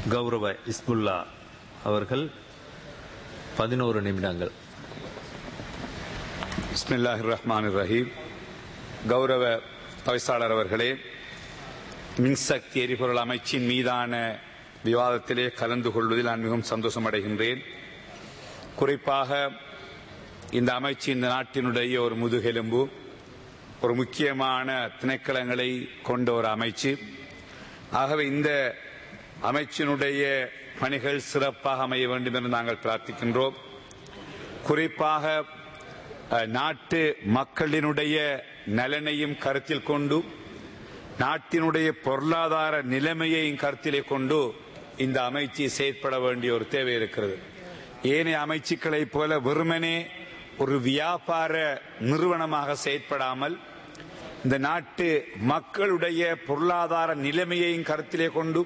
கௌரவ இஸ்புல்லா அவர்கள் பதினோரு நிமிடங்கள் பிஸ்மில்லாஹி ரஹ்மான் ரஹீம் கௌரவ தவிசாளர் அவர்களே மின்சக்தி எரிபொருள் அமைச்சின் மீதான விவாதத்திலே கலந்து கொள்வதில் நான் மிகவும் சந்தோஷம் அடைகின்றேன் குறிப்பாக இந்த அமைச்சு இந்த நாட்டினுடைய ஒரு முதுகெலும்பு ஒரு முக்கியமான திணைக்களங்களை கொண்ட ஒரு அமைச்சு ஆகவே இந்த அமைச்சினுடைய பணிகள் சிறப்பாக அமைய வேண்டும் என்று நாங்கள் பிரார்த்திக்கின்றோம் குறிப்பாக அஹ், நாட்டு மக்களினுடைய நலனையும் கருத்தில் கொண்டு நாட்டினுடைய பொருளாதார நிலைமையையும் கருத்திலே கொண்டு இந்த அமைச்சு செயற்பட வேண்டிய ஒரு தேவை இருக்கிறது ஏனைய அமைச்சுக்களைப் போல வெறுமனே ஒரு வியாபார நிறுவனமாக செயற்படாமல் இந்த நாட்டு மக்களுடைய பொருளாதார நிலைமையையும் கருத்திலே கொண்டு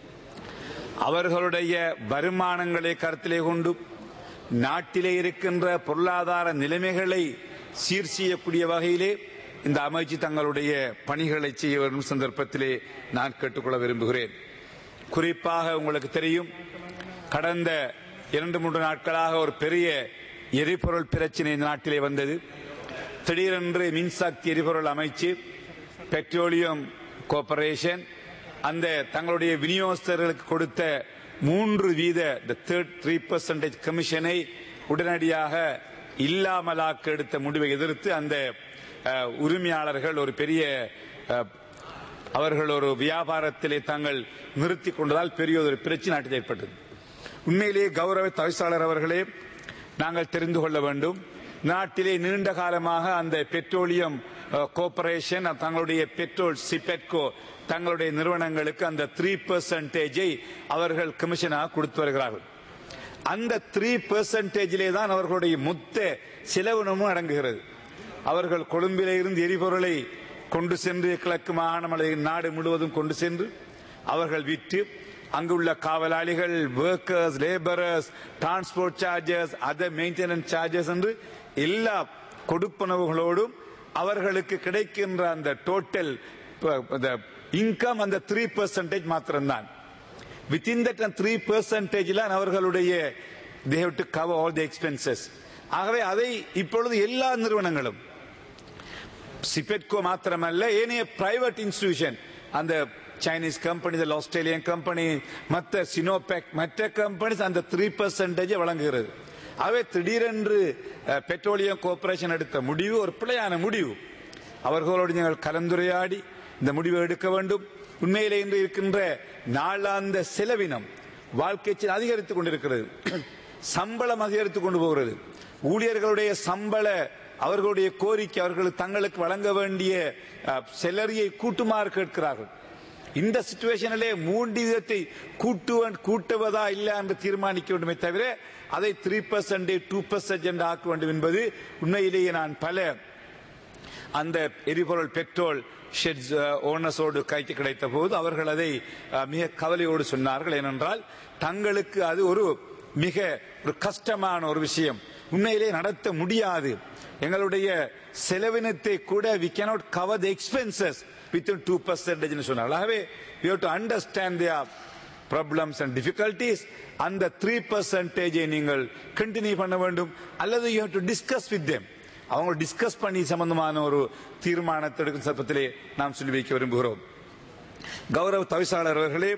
அவர்களுடைய வருமானங்களை கருத்திலே கொண்டு நாட்டிலே இருக்கின்ற பொருளாதார நிலைமைகளை சீர் செய்யக்கூடிய வகையிலே இந்த அமைச்சு தங்களுடைய பணிகளை செய்ய வரும் சந்தர்ப்பத்திலே நான் கேட்டுக்கொள்ள விரும்புகிறேன் குறிப்பாக உங்களுக்கு தெரியும் கடந்த இரண்டு மூன்று நாட்களாக ஒரு பெரிய எரிபொருள் பிரச்சனை இந்த நாட்டிலே வந்தது திடீரென்று மின்சக்தி எரிபொருள் அமைச்சு பெட்ரோலியம் கோர்பரேஷன் அந்த தங்களுடைய விநியோகஸ்தர்களுக்கு கொடுத்த மூன்று வீத த்ரீ பர்சன்டேஜ் கமிஷனை உடனடியாக இல்லாமலாக்க எடுத்த முடிவை எதிர்த்து அந்த அஹ், உரிமையாளர்கள் ஒரு பெரிய அஹ், அவர்கள் ஒரு வியாபாரத்திலே தாங்கள் நிறுத்திக் கொண்டதால் பெரிய ஒரு பிரச்சனை நாட்டில் ஏற்பட்டது உண்மையிலேயே கௌரவ தவிசாளர் அவர்களே நாங்கள் தெரிந்து கொள்ள வேண்டும் நாட்டிலே நீண்ட காலமாக அந்த பெட்ரோலியம் அஹ், கோர்ப்பரேஷன் தங்களுடைய பெட்ரோல் சிபெட்கோ தங்களுடைய நிறுவனங்களுக்கு அந்த த்ரீ பெர்சன்டேஜை அவர்கள் கமிஷனாக கொடுத்து வருகிறார்கள் அந்த த்ரீ பெர்சன்டேஜிலே தான் அவர்களுடைய மொத்த செலவினமும் அடங்குகிறது அவர்கள் கொழும்பிலே இருந்து எரிபொருளை கொண்டு சென்று கிழக்கு மாகாணம் அல்லது நாடு முழுவதும் கொண்டு சென்று அவர்கள் விற்று அங்குள்ள காவலாளிகள் workers labourers transport charges other maintenance charges என்று எல்லா கொடுப்பனவுகளோடும் அவர்களுக்கு கிடைக்கின்ற அந்த டோட்டல் இன்கம் அந்த த்ரீ பெர்சன்டேஜ் மாத்திரம்தான் வித்தின் தட் த்ரீ பெர்சன்டேஜில் அவர்களுடைய they have to cover all the expenses ஆகவே அதை இப்பொழுது எல்லா நிறுவனங்களும் சிபெட்கோ மாத்திரமல்ல ஏனைய பிரைவேட் இன்ஸ்டிடியூஷன் அந்த சைனீஸ் கம்பெனி ஆஸ்திரேலியன் கம்பெனி மற்ற சினோபேக் மற்ற கம்பெனிஸ் அந்த த்ரீ பெர்சன்டேஜ் வழங்குகிறது ஆகவே திடீரென்று அஹ், பெட்ரோலியம் கோர்பரேஷன் எடுத்த முடிவு ஒரு பிழையான முடிவு அவர்களோடு நீங்கள் கலந்துரையாடி இந்த முடிவை எடுக்க வேண்டும் உண்மையிலே இன்று இருக்கின்ற நாளாந்த செலவினம் வாழ்க்கை செலவு அதிகரித்துக் கொண்டிருக்கிறது சம்பளம் அதிகரித்துக் கொண்டு போகிறது ஊழியர்களுடைய சம்பள அவர்களுடைய கோரிக்கை அவர்களுக்கு தங்களுக்கு வழங்க வேண்டிய செலரியை கூட்டுமாறு கேட்கிறார்கள் இந்த சிச்சுவேஷனிலே மூன்று விதத்தை கூட்டுவன் கூட்டுவதா இல்ல என்று தீர்மானிக்க வேண்டுமே தவிர அதை த்ரீ பர்சன்ட் டூ பர்சன்ட் என்று ஆக்க வேண்டும் என்பது உண்மையிலேயே நான் பல அந்த எரிபொருள் பெட்ரோல் ஷெட்ஸ் ஓனர்ஸோடு கைக்கு கிடைத்த போது அவர்கள் அதை அஹ், மிக கவலையோடு சொன்னார்கள் ஏனென்றால் தங்களுக்கு அது ஒரு மிக ஒரு கஷ்டமான ஒரு விஷயம் உண்மையிலே நடத்த முடியாது எங்களுடைய செலவினத்தை கூட we cannot cover the expenses within two percentage சொன்னார்கள் ஆகவே we have to understand their problems and difficulties அந்த த்ரீ பர்சன்டேஜை நீங்கள் கண்டினியூ பண்ண வேண்டும் அல்லது you have to discuss with them அவங்க டிஸ்கஸ் பண்ணி சம்பந்தமான ஒரு தீர்மானத்தை எடுக்கும் சந்தர்ப்பத்திலே நாம் சொல்லி வைக்க விரும்புகிறோம் கௌரவ தவிசாளர் அவர்களே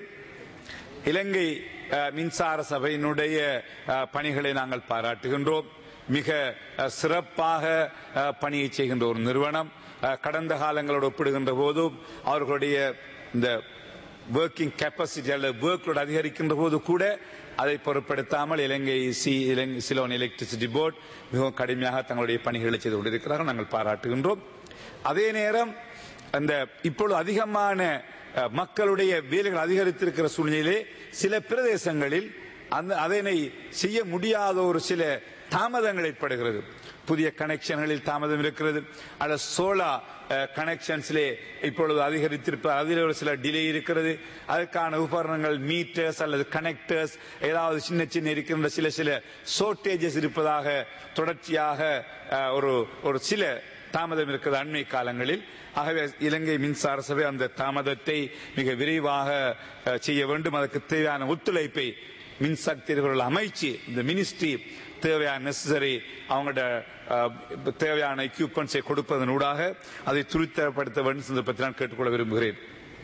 இலங்கை அஹ், மின்சார சபையினுடைய அஹ், பணிகளை நாங்கள் பாராட்டுகின்றோம் மிக அஹ், சிறப்பாக அஹ், பணியை செய்கின்ற ஒரு நிறுவனம் அஹ், கடந்த காலங்களோடு ஒப்பிடுகின்ற போதும் அவர்களுடைய இந்த ஒர்க்கிங் கெப்பாசிட்டி அல்லது ஒர்க்லோடு அதிகரிக்கின்ற போது கூட அதை பொருட்படுத்தாமல் இலங்கை சி இலங்கை சிலோன் எலக்ட்ரிசிட்டி போர்டு மிகவும் கடுமையாக தங்களுடைய பணிகளை செய்து கொண்டிருக்கிறார்கள் நாங்கள் பாராட்டுகின்றோம் அதே நேரம் அந்த இப்பொழுது அதிகமான அஹ், மக்களுடைய வேலைகள் அதிகரித்திருக்கிற சூழ்நிலையிலே சில பிரதேசங்களில் அந்த அதனை செய்ய முடியாத ஒரு சில தாமதங்கள் ஏற்படுகிறது புதிய கனெக்ஷன்களில் தாமதம் இருக்கிறது அல்ல சோலா கனெக்ஷன்ஸ்லே இப்பொழுது அதிகரித்திருப்ப அதில் ஒரு சில டிலே இருக்கிறது அதற்கான உபகரணங்கள் மீட்டர்ஸ் அல்லது கனெக்டர்ஸ் ஏதாவது சின்ன சின்ன இருக்கின்ற சில சில ஷோர்டேஜஸ் இருப்பதாக தொடர்ச்சியாக அஹ், ஒரு ஒரு சில தாமதம் இருக்கிறது அண்மை காலங்களில் ஆகவே இலங்கை மின்சார சபை அந்த தாமதத்தை மிக விரைவாக அஹ், செய்ய வேண்டும் அதற்கு தேவையான ஒத்துழைப்பை மின்சக்திகள் அமைச்சு இந்த மினிஸ்ட்ரி தேவையான நெசசரி அவங்களோட அஹ், தேவையான எக்யூப்மெண்ட்ஸை கொடுப்பதனூடாக அதை துரிதப்படுத்த வேண்டும் சந்தர்ப்பத்தில் நான் கேட்டுக்கொள்ள விரும்புகிறேன்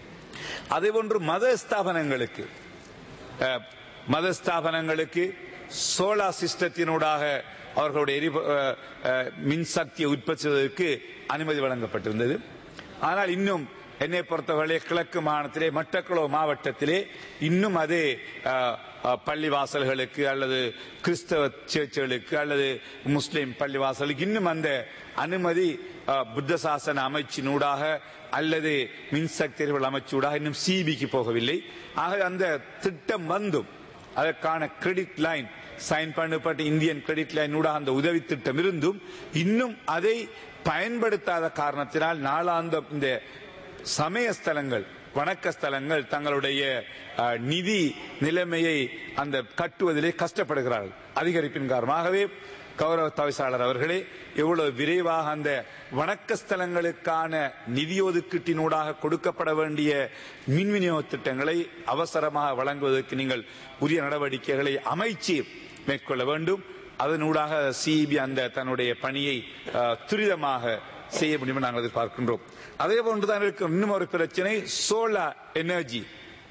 அதே போன்று மத ஸ்தாபனங்களுக்கு அஹ், மத ஸ்தாபனங்களுக்கு சோலார் சிஸ்டத்தினூடாக அவர்களுடைய எரி அஹ், அஹ், மின்சக்தியை உற்பத்தி செய்வதற்கு அனுமதி வழங்கப்பட்டிருந்தது ஆனால் இன்னும் என்னை பொறுத்தவரை கிழக்கு மாகாணத்திலே மட்டக்களோ மாவட்டத்திலே இன்னும் அது அஹ், அஹ், பள்ளிவாசல்களுக்கு அல்லது கிறிஸ்தவ சேர்ச்சுகளுக்கு அல்லது முஸ்லிம் பள்ளிவாசலுக்கு இன்னும் அந்த அனுமதி அஹ், புத்த சாசன அமைச்சினூடாக அல்லது மின்சக்தி எரிபொருள் அமைச்சூடாக இன்னும் சிபிக்கு போகவில்லை ஆக அந்த திட்டம் வந்தும் அதற்கான கிரெடிட் லைன் சைன் பண்ணப்பட்ட இந்தியன் கிரெடிட் லைன் ஊடாக அந்த உதவி திட்டம் இருந்தும் இன்னும் அதை பயன்படுத்தாத காரணத்தினால் நாளாந்தம் இந்த சமய ஸ்தலங்கள் வணக்க ஸ்தலங்கள் தங்களுடைய அஹ், நிதி நிலைமையை அந்த கட்டுவதிலே கஷ்டப்படுகிறார்கள் அதிகரிப்பின் காரணமாகவே கௌரவ தவிசாளர் அவர்களே எவ்வளவு விரைவாக அந்த வணக்க ஸ்தலங்களுக்கான நிதி ஒதுக்கீட்டினூடாக கொடுக்கப்பட வேண்டிய மின் விநியோக திட்டங்களை அவசரமாக வழங்குவதற்கு நீங்கள் உரிய நடவடிக்கைகளை அமைச்சு மேற்கொள்ள வேண்டும் அதனூடாக சிஇபி அந்த தன்னுடைய பணியை அஹ், துரிதமாக செய்ய முடியும் என்று நாங்கள் எதிர்பார்க்கின்றோம் அதே போன்றுதான் இருக்கும் இன்னும் ஒரு பிரச்சனை சோலார் எனர்ஜி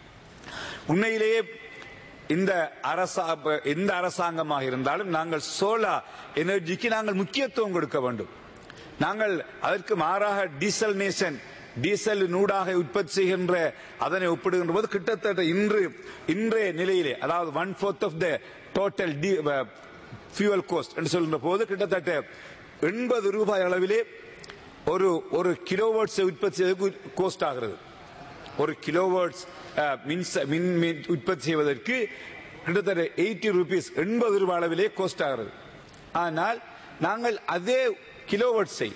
உண்மையிலேயே இந்த அரசா எந்த அரசாங்கமாக இருந்தாலும் நாங்கள் சோலார் எனர்ஜிக்கு நாங்கள் முக்கியத்துவம் கொடுக்க வேண்டும் நாங்கள் அதற்கு மாறாக டீசல் நேஷன் டீசல் நூடாக உற்பத்தி செய்கின்ற அதனை ஒப்பிடுகின்ற போது கிட்டத்தட்ட இன்று இன்றைய நிலையிலே அதாவது one fourth of the total fuel cost என்று சொல்கின்ற போது கிட்டத்தட்ட எண்பது ரூபாய் அளவிலே ஒரு ஒரு கிலோவாட்ஸ் உற்பத்தி செய்வதற்கு கோஸ்ட் ஆகிறது ஒரு கிலோவாட்ஸ் மின்ச மின் மின் உற்பத்தி செய்வதற்கு கிட்டத்தட்ட எயிட்டி ருபீஸ் எண்பது ரூபாய் அளவிலே கோஸ்ட் ஆகிறது ஆனால் நாங்கள் அதே கிலோவாட்ஸை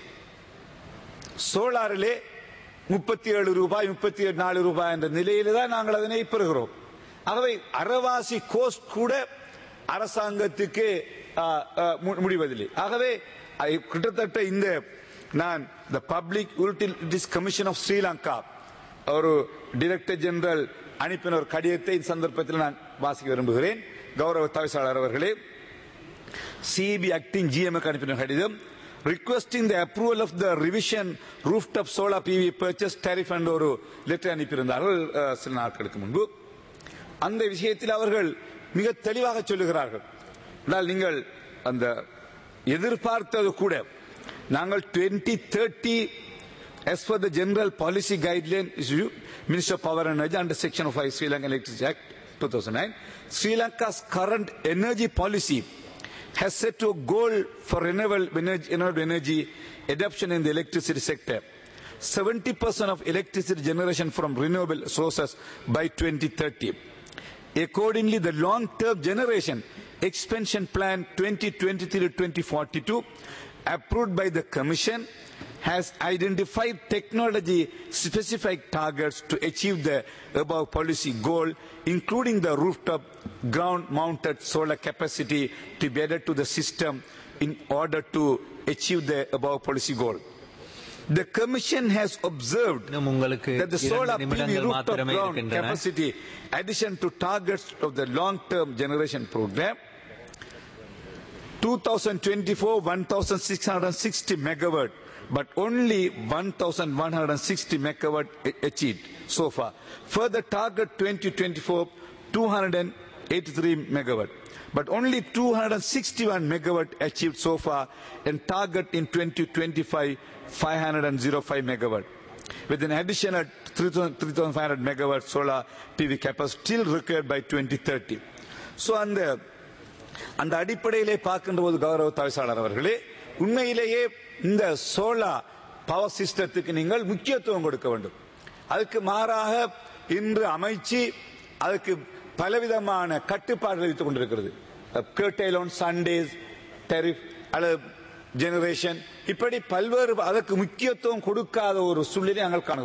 சோலாரிலே முப்பத்தி ஏழு ரூபாய் முப்பத்தி நாலு ரூபாய் என்ற நிலையில தான் நாங்கள் அதனை பெறுகிறோம் ஆகவே அறவாசி கோஸ்ட் கூட அரசாங்கத்துக்கு ஆ, ஆ, மு- முடிவதில்லை ஆகவே ஐ- கிட்டத்தட்ட இந்த நான் the public utilities commission of Sri Lanka ஒரு டைரக்டர் ஜெனரல் அனுப்பின ஒரு கடிதத்தை இந்த சந்தர்ப்பத்தில் நான் வாசிக்க விரும்புகிறேன் கௌரவ தவிசாளர் அவர்களே சிபி ஆக்டிங் ஜிஎம் அனுப்பின கடிதம் requesting the approval of the revision rooftop solar PV purchase tariff என்ற ஒரு லெட்டர் அனுப்பியிருந்தார்கள் அஹ், சில நாட்களுக்கு முன்பு அந்த விஷயத்தில் அவர்கள் மிக தெளிவாக சொல்லுகிறார்கள் ஆனால் நீங்கள் அந்த எதிர்பார்த்தது கூட நாங்கள் 2030 thirty as per the general policy guideline issue minister of power and energy under section of 5 sri lanka electricity act 2009 sri lanka's current energy policy has set to a goal for renewable energy, renewable energy adoption in the electricity sector 70% of electricity generation from renewable sources by 2030 Accordingly, the long-term generation expansion plan 2023-2042 approved by the Commission has identified technology-specific targets to achieve the above policy goal, including the rooftop ground-mounted solar capacity to be added to the system in order to achieve the above policy goal. The Commission has observed இன்னும் உங்களுக்கு that the இரண்டு solar PV நிமிடங்கள் rooftop மாத்திரமே ground இருக்கின்றன capacity addition to targets of the long-term generation program 2024 1660 megawatt but only 1160 megawatt a- achieved so far further target 2024 283 megawatt but only 261 megawatt achieved so far and target in 2025 505 megawatt with an additional 3,000 3,500 megawatt solar PV capacity still required by 2030. So அந்த அந்த அடிப்படையிலே பார்க்கின்ற போது கௌரவ தவிசாளர் அவர்களே உண்மையிலேயே இந்த சோலார் பவர் சிஸ்டத்துக்கு நீங்கள் முக்கியத்துவம் கொடுக்க வேண்டும் அதுக்கு மாறாக இன்று அமைச்சு அதுக்கு பலவிதமான கட்டுப்பாடுகள் விதித்துக் கொண்டிருக்கிறது கேட்டைல் ஆன் சண்டேஸ் டெரிஃப் அல்லது ஜெனரேஷன் இப்படி பல்வேறு அதற்கு முக்கியத்துவம் கொடுக்காத ஒரு சூழ்நிலை நாங்கள் காணுகிறோம்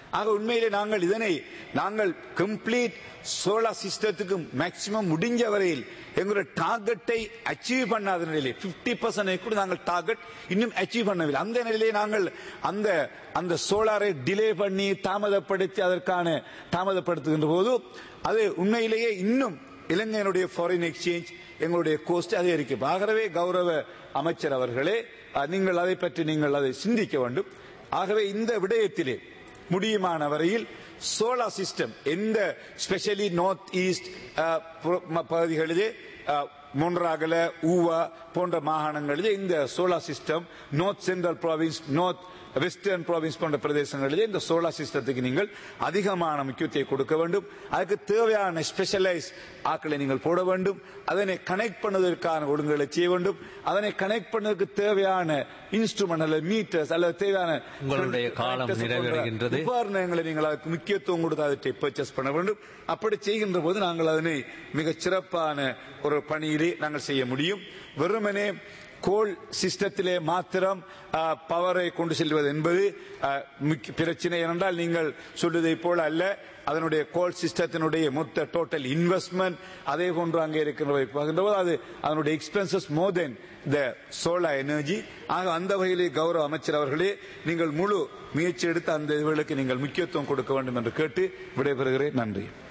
ஆக உண்மையிலே நாங்கள் இதனை நாங்கள் கம்ப்ளீட் சோலார் சிஸ்டத்துக்கு மேக்சிமம் முடிஞ்ச வரையில் எங்களுடைய டார்கெட்டை அச்சீவ் பண்ணாத நிலையிலே பிப்டி பர்சன்ட் கூட நாங்கள் டார்கெட் இன்னும் அச்சீவ் பண்ணவில்லை அந்த நிலையிலே நாங்கள் அந்த அந்த சோலாரை டிலே பண்ணி தாமதப்படுத்தி அதற்கான தாமதப்படுத்துகின்ற போது அது உண்மையிலேயே இன்னும் இலங்கையினுடைய ஃபாரின் எக்ஸ்சேஞ்ச் எங்களுடைய கோஸ்ட் அதிகரிக்கும் ஆகவே கௌரவ அமைச்சர் அவர்களே அஹ், நீங்கள் அதை பற்றி நீங்கள் அதை சிந்திக்க வேண்டும் ஆகவே இந்த விடயத்திலே முடியுமான வரையில் சோலார் சிஸ்டம் எந்த ஸ்பெஷலி நார்த் ஈஸ்ட் பகுதிகளிலே அஹ், மொன்றாகல ஊவா போன்ற மாகாணங்களிலே இந்த solar system north central province north western province போன்ற பிரதேசங்களிலே இந்த சோலார் சிஸ்டத்துக்கு நீங்கள் அதிகமான முக்கியத்துவத்தை கொடுக்க வேண்டும் அதுக்கு தேவையான ஸ்பெஷலைஸ் ஆக்களை நீங்கள் போட வேண்டும் அதனை கனெக்ட் பண்ணுவதற்கான ஒழுங்குகளை செய்ய வேண்டும் அதனை கனெக்ட் பண்ணுவதற்கு தேவையான இன்ஸ்ட்ருமெண்ட் அல்லது மீட்டர்ஸ் அல்லது தேவையான உங்களுடைய காலம் connectors போன்ற நிறைவடைகின்றது. உபகரணங்களை நீங்கள் அதுக்கு முக்கியத்துவம் கொடுத்து அதை பர்ச்சேஸ் பண்ண வேண்டும் அப்படி செய்கின்ற போது நாங்கள் அதனை மிகச் சிறப்பான ஒரு பணியிலே நாங்கள் செய்ய முடியும் வெறுமனே கோல் சிஸ்டத்திலே மாத்திரம் பவரை கொண்டு செல்வது என்பது ஆ, முக்கிய பிரச்சனை என்றால் நீங்கள் சொல்வதை போல அல்ல அதனுடைய கோல் சிஸ்டத்தினுடைய மொத்த டோட்டல் இன்வெஸ்ட்மெண்ட் அதே போன்று அங்கே இருக்கின்றவை பார்க்கின்ற போது அது அதனுடைய expenses more than the solar energy ஆக அந்த வகையிலே கௌரவ அமைச்சர் அவர்களே நீங்கள் முழு முயற்சி எடுத்து அந்த இதுகளுக்கு நீங்கள் முக்கியத்துவம் கொடுக்க வேண்டும் என்று கேட்டு விடைபெறுகிறேன் நன்றி